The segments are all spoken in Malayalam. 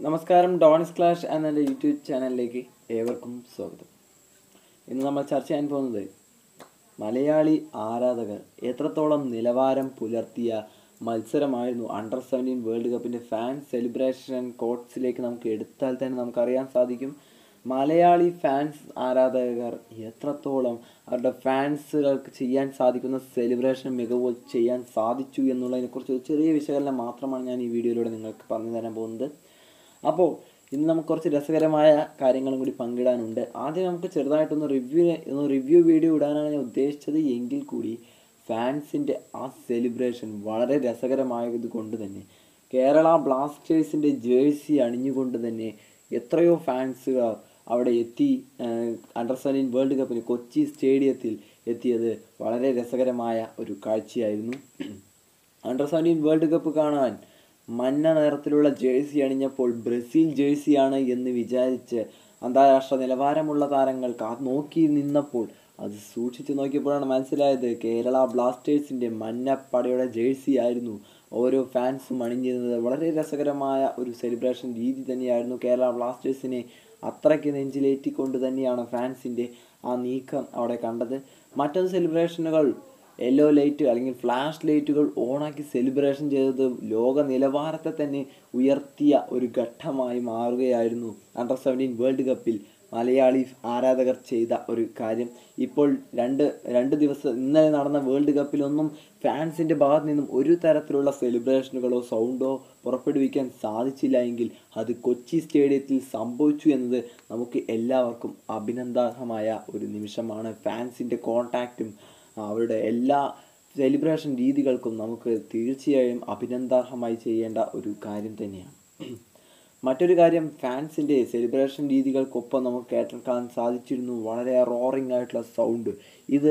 നമസ്കാരം ഡോണിസ് ക്ലാഷ് എന്ന എൻ്റെ യൂട്യൂബ് ചാനലിലേക്ക് ഏവർക്കും സ്വാഗതം ഇന്ന് നമ്മൾ ചർച്ച ചെയ്യാൻ പോകുന്നത് മലയാളി ആരാധകർ എത്രത്തോളം നിലവാരം പുലർത്തിയ മത്സരമായിരുന്നു അണ്ടർ സെവൻറ്റീൻ വേൾഡ് കപ്പിൻ്റെ ഫാൻ സെലിബ്രേഷൻ കോട്ട്സിലേക്ക് നമുക്ക് എടുത്താൽ തന്നെ നമുക്കറിയാൻ സാധിക്കും മലയാളി ഫാൻസ് ആരാധകർ എത്രത്തോളം അവരുടെ ഫാൻസുകൾക്ക് ചെയ്യാൻ സാധിക്കുന്ന സെലിബ്രേഷൻ മികവ് ചെയ്യാൻ സാധിച്ചു എന്നുള്ളതിനെക്കുറിച്ച് ഒരു ചെറിയ വിശകലനം മാത്രമാണ് ഞാൻ ഈ വീഡിയോയിലൂടെ നിങ്ങൾക്ക് പറഞ്ഞു തരാൻ പോകുന്നത് അപ്പോൾ ഇന്ന് നമുക്ക് കുറച്ച് രസകരമായ കാര്യങ്ങളും കൂടി പങ്കിടാനുണ്ട് ആദ്യം നമുക്ക് ചെറുതായിട്ടൊന്ന് റിവ്യൂ ഒന്ന് റിവ്യൂ വീഡിയോ ഇടാനാണ് ഞാൻ ഉദ്ദേശിച്ചത് എങ്കിൽ കൂടി ഫാൻസിൻ്റെ ആ സെലിബ്രേഷൻ വളരെ രസകരമായത് കൊണ്ട് തന്നെ കേരള ബ്ലാസ്റ്റേഴ്സിൻ്റെ ജേഴ്സി അണിഞ്ഞുകൊണ്ട് തന്നെ എത്രയോ ഫാൻസുകൾ അവിടെ എത്തി അണ്ടർ സെവൻറ്റീൻ വേൾഡ് കപ്പിന് കൊച്ചി സ്റ്റേഡിയത്തിൽ എത്തിയത് വളരെ രസകരമായ ഒരു കാഴ്ചയായിരുന്നു അണ്ടർ സെവൻറ്റീൻ വേൾഡ് കപ്പ് കാണാൻ മഞ്ഞ നിറത്തിലുള്ള ജേഴ്സി അണിഞ്ഞപ്പോൾ ബ്രസീൽ ജേഴ്സിയാണ് എന്ന് വിചാരിച്ച് അന്താരാഷ്ട്ര നിലവാരമുള്ള താരങ്ങൾ കാ നോക്കി നിന്നപ്പോൾ അത് സൂക്ഷിച്ചു നോക്കിയപ്പോഴാണ് മനസ്സിലായത് കേരള ബ്ലാസ്റ്റേഴ്സിൻ്റെ മഞ്ഞപ്പടയുടെ ജേഴ്സി ആയിരുന്നു ഓരോ ഫാൻസും അണിഞ്ഞിരുന്നത് വളരെ രസകരമായ ഒരു സെലിബ്രേഷൻ രീതി തന്നെയായിരുന്നു കേരള ബ്ലാസ്റ്റേഴ്സിനെ അത്രയ്ക്ക് നെഞ്ചിലേറ്റിക്കൊണ്ട് തന്നെയാണ് ഫാൻസിൻ്റെ ആ നീക്കം അവിടെ കണ്ടത് മറ്റൊരു സെലിബ്രേഷനുകൾ യെല്ലോ ലൈറ്റ് അല്ലെങ്കിൽ ഫ്ലാഷ് ലൈറ്റുകൾ ഓണാക്കി സെലിബ്രേഷൻ ചെയ്തത് ലോക നിലവാരത്തെ തന്നെ ഉയർത്തിയ ഒരു ഘട്ടമായി മാറുകയായിരുന്നു അണ്ടർ സെവൻറ്റീൻ വേൾഡ് കപ്പിൽ മലയാളി ആരാധകർ ചെയ്ത ഒരു കാര്യം ഇപ്പോൾ രണ്ട് രണ്ട് ദിവസം ഇന്നലെ നടന്ന വേൾഡ് കപ്പിലൊന്നും ഫാൻസിൻ്റെ ഭാഗത്ത് നിന്നും ഒരു തരത്തിലുള്ള സെലിബ്രേഷനുകളോ സൗണ്ടോ പുറപ്പെടുവിക്കാൻ സാധിച്ചില്ല എങ്കിൽ അത് കൊച്ചി സ്റ്റേഡിയത്തിൽ സംഭവിച്ചു എന്നത് നമുക്ക് എല്ലാവർക്കും അഭിനന്ദാർഹമായ ഒരു നിമിഷമാണ് ഫാൻസിൻ്റെ കോൺടാക്റ്റും അവരുടെ എല്ലാ സെലിബ്രേഷൻ രീതികൾക്കും നമുക്ക് തീർച്ചയായും അഭിനന്ദാർഹമായി ചെയ്യേണ്ട ഒരു കാര്യം തന്നെയാണ് മറ്റൊരു കാര്യം ഫാൻസിൻ്റെ സെലിബ്രേഷൻ രീതികൾക്കൊപ്പം നമുക്ക് കേൾക്കാൻ സാധിച്ചിരുന്നു വളരെ റോറിംഗ് ആയിട്ടുള്ള സൗണ്ട് ഇത്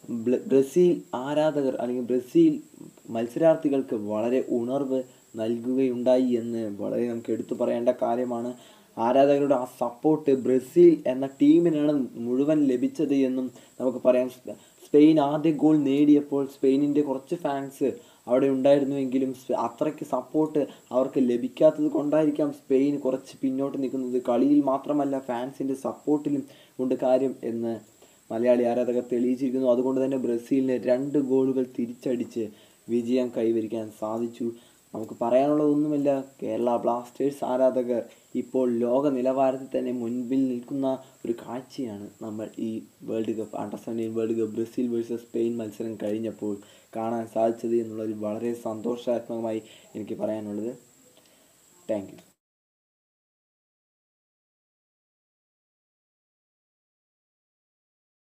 ബ്രസീൽ ആരാധകർ അല്ലെങ്കിൽ ബ്രസീൽ മത്സരാർത്ഥികൾക്ക് വളരെ ഉണർവ് നൽകുകയുണ്ടായി എന്ന് വളരെ നമുക്ക് എടുത്തു പറയേണ്ട കാര്യമാണ് ആരാധകരുടെ ആ സപ്പോർട്ട് ബ്രസീൽ എന്ന ടീമിനാണ് മുഴുവൻ ലഭിച്ചത് എന്നും നമുക്ക് പറയാം സ്പെയിൻ ആദ്യ ഗോൾ നേടിയപ്പോൾ സ്പെയിനിൻ്റെ കുറച്ച് ഫാൻസ് അവിടെ ഉണ്ടായിരുന്നുവെങ്കിലും അത്രയ്ക്ക് സപ്പോർട്ട് അവർക്ക് ലഭിക്കാത്തത് കൊണ്ടായിരിക്കാം സ്പെയിൻ കുറച്ച് പിന്നോട്ട് നിൽക്കുന്നത് കളിയിൽ മാത്രമല്ല ഫാൻസിൻ്റെ സപ്പോർട്ടിലും ഉണ്ട് കാര്യം എന്ന് മലയാളി ആരാധകർ തെളിയിച്ചിരിക്കുന്നു അതുകൊണ്ട് തന്നെ ബ്രസീലിന് രണ്ട് ഗോളുകൾ തിരിച്ചടിച്ച് വിജയം കൈവരിക്കാൻ സാധിച്ചു നമുക്ക് പറയാനുള്ളതൊന്നുമില്ല കേരള ബ്ലാസ്റ്റേഴ്സ് ആരാധകർ ഇപ്പോൾ ലോക നിലവാരത്തിൽ തന്നെ മുൻപിൽ നിൽക്കുന്ന ഒരു കാഴ്ചയാണ് നമ്മൾ ഈ world cup under seventeen world cup Brazil versus Spain മത്സരം കഴിഞ്ഞപ്പോൾ കാണാൻ സാധിച്ചത് എന്നുള്ളതിൽ വളരെ സന്തോഷാത്മകമായി എനിക്ക് പറയാനുള്ളത് താങ്ക് യു